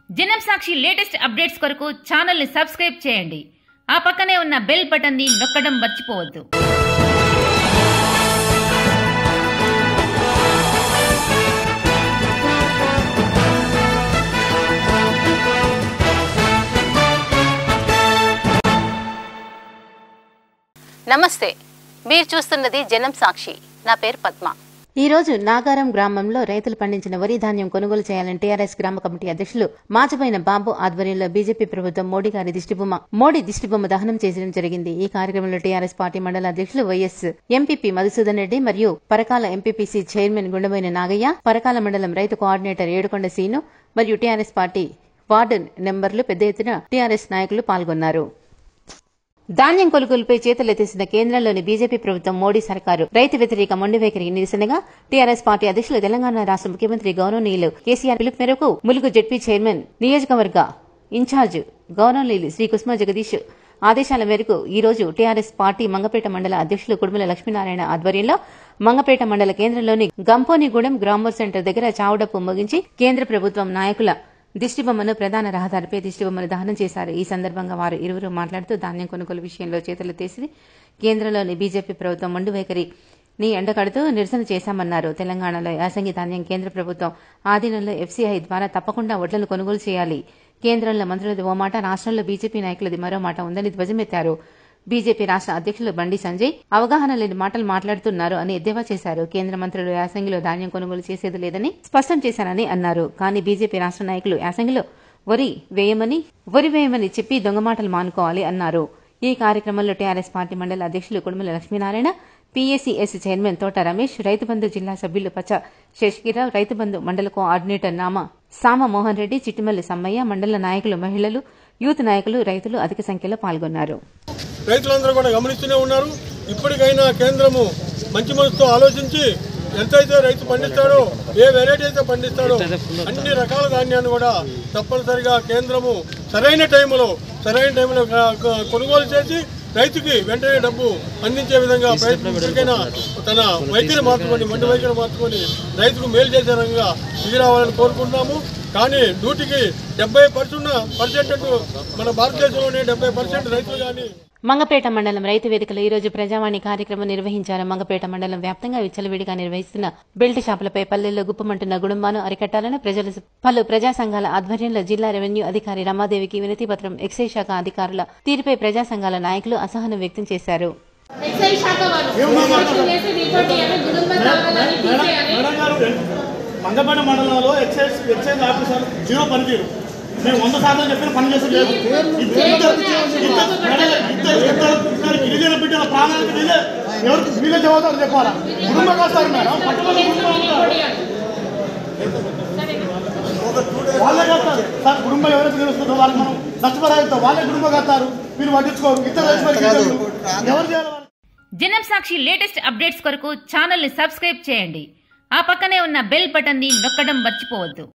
జనం Sakshi latest updates కొరకు channel ని సబ్స్క్రైబ్ చేయండి ఆ పక్కనే ఉన్న బెల్ బటన్ ని నొక్కడం మర్చిపోవద్దు నమస్తే మీరు చూస్తున్నది జనం సాక్షి నా పేరు పద్మ ఈ రోజు నాగారం గ్రామంలో రైతులు పండించిన వరి ధాన్యం కొనుగోలు చేయాలని టీఆర్ఎస్ గ్రామ కమిటీ అధ్యక్షులు మాచబైన బాబు ఆధ్వర్యంలో బీజేపీ ప్రభుత్వం మోడీ గారి దిష్టిబొమ్మ మోడీ దిష్టిబొమ్మ దహనం చేయడం జరిగింది ఈ కార్యక్రమంలో టీఆర్ఎస్ పార్టీ మండల అధ్యక్షులు వైఎస్ ఎంపీపీ మధుసూదన్ రెడ్డి మరియు పరకాల ఎంపీపీసీ చైర్మన్ గుండమైన నాగయ్య పరకాల మండలం రైతు కోఆర్డినేటర్ ఏడుకొండ సీను మరియు టీఆర్ఎస్ పార్టీ వార్డు నెంబర్లు పెద్ద ఎత్తున టీఆర్ఎస్ నాయకులు పాల్గొన్నారు ధాన్యం కొనుగోలుపై చేతులెత్తేసిన కేంద్రంలోని బీజేపీ ప్రభుత్వం మోడీ సర్కారు రైతు వ్యతిరేక మొండి వైఖరికి నిరసనగా టీఆర్ఎస్ పార్టీ అధ్యక్షులు తెలంగాణ రాష్ట్ర ముఖ్యమంత్రి గౌరవనీయులు కేసీఆర్ పిలుపు మేరకు ములుగు జెడ్పీ చైర్మన్ నియోజకవర్గ ఇన్ఛార్జ్ గౌరవనీయులు శ్రీ కుస్మా జగదీష్ ఆదేశాల మేరకు ఈ రోజు టీఆర్ఎస్ పార్టీ మంగపేట మండల అధ్యక్షులు కుడుమల లక్ష్మీనారాయణ ఆధ్వర్యంలో మంగపేట మండల కేంద్రంలోని గంపోనిగూడెం గ్రామర్ సెంటర్ దగ్గర చావుడప్పు ముగించి కేంద్ర ప్రభుత్వం నాయకుల దిష్టిబొమ్మను ప్రధాన రహదారిపై దిష్టిబొమ్మను దహనం చేశారు ఈ సందర్భంగా వారు ఇరువురు మాట్లాడుతూ ధాన్యం కొనుగోలు విషయంలో చేతులు తీసి కేంద్రంలోని బీజేపీ ప్రభుత్వం మొండి వైఖరి ని ఎండకడుతూ నిరసన చేశామన్నారు తెలంగాణలో యాసంగి ధాన్యం కేంద్ర ప్రభుత్వం ఆధీనంలో ఎఫ్సీఐ ద్వారా తప్పకుండా వడ్లను కొనుగోలు చేయాలి కేంద్రంలో మంత్రులది ఓ మాట రాష్ట్రంలో బీజేపీ నాయకులది మరో మాట ఉందని ధ్వజమెత్తారు బీజేపీ రాష్ట్ర అధ్యక్షులు బండి సంజయ్ అవగాహన లేని మాటలు మాట్లాడుతున్నారు అని ఎద్దేవా చేశారు కేంద్ర మంత్రులు యాసంగిలో ధాన్యం కొనుగోలు చేసేది లేదని స్పష్టం చేశారని అన్నారు కానీ బీజేపీ రాష్ట్ర నాయకులు యాసంగిలో వరి వేయమని వరి వేయమని చెప్పి దొంగ మాటలు మానుకోవాలి అన్నారు ఈ కార్యక్రమంలో టీఆర్ఎస్ పార్టీ మండల అధ్యక్షులు కుడుమల లక్ష్మీనారాయణ పీఏసీఎస్ చైర్మన్ తోట రమేష్ రైతు బంధు జిల్లా సభ్యులు పచ్చ శశికిరావు రైతు బంధు మండల కోఆర్డినేటర్ నామ సామ మోహన్ రెడ్డి చిట్టిమల్లి సమ్మయ్య మండల నాయకులు మహిళలు యూత్ నాయకులు రైతులు అధిక సంఖ్యలో పాల్గొన్నారు రైతులందరూ కూడా గమనిస్తూనే ఉన్నారు ఇప్పటికైనా కేంద్రము మంచి మనసుతో ఆలోచించి ఎంతైతే రైతు పండిస్తాడో ఏ వెరైటీ అయితే పండిస్తాడో అన్ని రకాల ధాన్యాన్ని కూడా తప్పనిసరిగా కేంద్రము సరైన టైంలో సరైన టైంలో క- క- కొనుగోలు చేసి రైతుకి వెంటనే డబ్బు అందించే విధంగా ప్రయత్నించకైనా తన వైఖరి మార్చుకొని మండి వైఖరి మార్చుకొని రైతుకు మేలు చేసే విధంగా ఇది రావాలని కోరుకుంటున్నాము కానీ నూటికి డెబ్బై పర్సెంట్ పర్సెంట్ మన భారతదేశంలోనే డెబ్బై పర్సెంట్ రైతులు కానీ మంగపేట మండలం రైతు వేదికలో ఈ రోజు ప్రజావాణి కార్యక్రమం నిర్వహించారు మంగపేట మండలం వ్యాప్తంగా విచ్చలవిడిగా నిర్వహిస్తున్న బెల్ట్ షాపులపై పల్లెల్లో గుప్పమంటున్న గుడుంబాను అరికట్టాలని ప్రజలు పలు ప్రజా సంఘాల ఆధ్వర్యంలో జిల్లా రెవెన్యూ అధికారి రమాదేవికి వినతి పత్రం ఎక్సైజ్ శాఖ అధికారుల తీరుపై ప్రజా సంఘాల నాయకులు అసహనం వ్యక్తం చేశారు ఎక్సైజ్ శాఖ వాళ్ళు ఇన్స్పెక్షన్ చేసి రిపోర్ట్ చేయాలి గుడుంబ కావాలని తీసేయాలి మేడం గారు మంగపేట మండలంలో ఎక్సైజ్ ఎక్సైజ్ ఆఫీసర్ జీరో పనితీరు మేము వంద శాతం చెప్పిన పని చేసి లేదు ఇద్దరు ఇద్దరు మేడం గారు, ఇద్దరు ఇద్దరు ఇద్దరు గిరిజన బిడ్డల ప్రాణానికి వీలే ఎవరికి వీలే జవాబారు చెప్పాలా కుటుంబ కాస్తారు మేడం పట్టుదల కుటుంబం ఉంటారు. వాళ్ళే కడతారు సార్ కుటుంబం ఎవరైతే తెలుస్తుందో వాళ్ళకి మనం నష్టపరాయిస్తాం వాళ్ళే కుటుంబం కడతారు మీరు పట్టించుకోరు ఇద్దరు రైతు మరి గిరిజనులు. ఎవరు చేయాలి వాళ్ళు? జనం సాక్షి లేటెస్ట్ అప్డేట్స్ కొరకు ఛానల్ ని సబ్స్క్రైబ్ చేయండి ఆ పక్కనే ఉన్న బెల్ బటన్ ని నొక్కడం మర్చిపోవద్దు